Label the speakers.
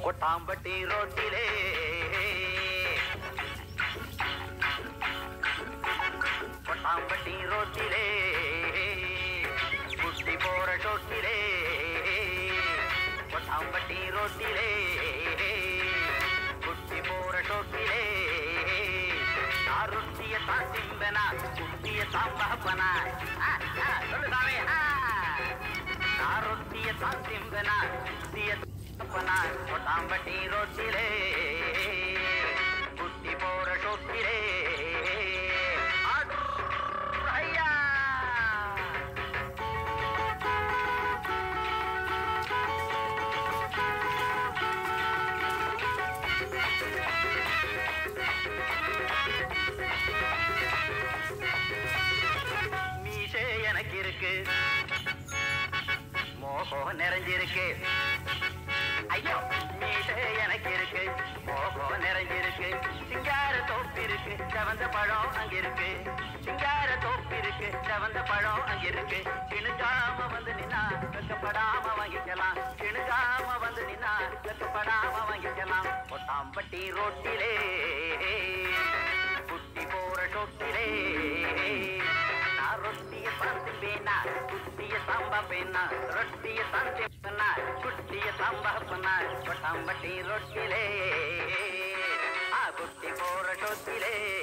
Speaker 1: கொட்டாம்பட்டி ரோட்டிலே கொட்டாம்பட்டி ரோட்டிலே குட்டி போற ஷோட்டிலே கொட்டாம்பட்டி ரோட்டிலே குட்டி போற ஷோட்டிலே நான் ரொட்டிய தான் திம்பனா குட்டிய தான் பகப்பனா சொல்லு சாமி ஆ. நான் ரொட்டிய தான் திம்பனா குட்டிய பகப்பனா கொட்டாம்பட்டி ரோட்டிலே குட்டி போற ஷோட்டிலே ஆடுற் ஐயா மீசே எனக்கு இருக்கு மோகம் நிறைஞ்சிருக்கு ஐயோ மீசே எனக்கு இருக்கு மோகம் நிறைஞ்சிருக்கு சிங்கார தோப்பு இருக்கு செவந்த பழம் அங்க இருக்கு சிங்கார தோப்பு இருக்கு செவந்த பழம் அங்க இருக்கு கிணுகாம வந்து நின்னா வெக்கப்படாம வாங்கிக்கலாம் கிணுகாம வந்து நின்னா வெக்கப்படாம வாங்கிக்கலாம் கொட்டாம்பட்டி ரோட்டிலே குட்டி போற ஷோட்டிலே நான் ரொட்டிய சாந்திப்பேனா குட்டிய சாம்பா பேனா ரொட்டிய சாந்திப்பனா குட்டிய சாம்பா பண்ணா கொட்டாம்பட்டி ரொட்டிலே ஆ குட்டி போற ஷோட்டிலே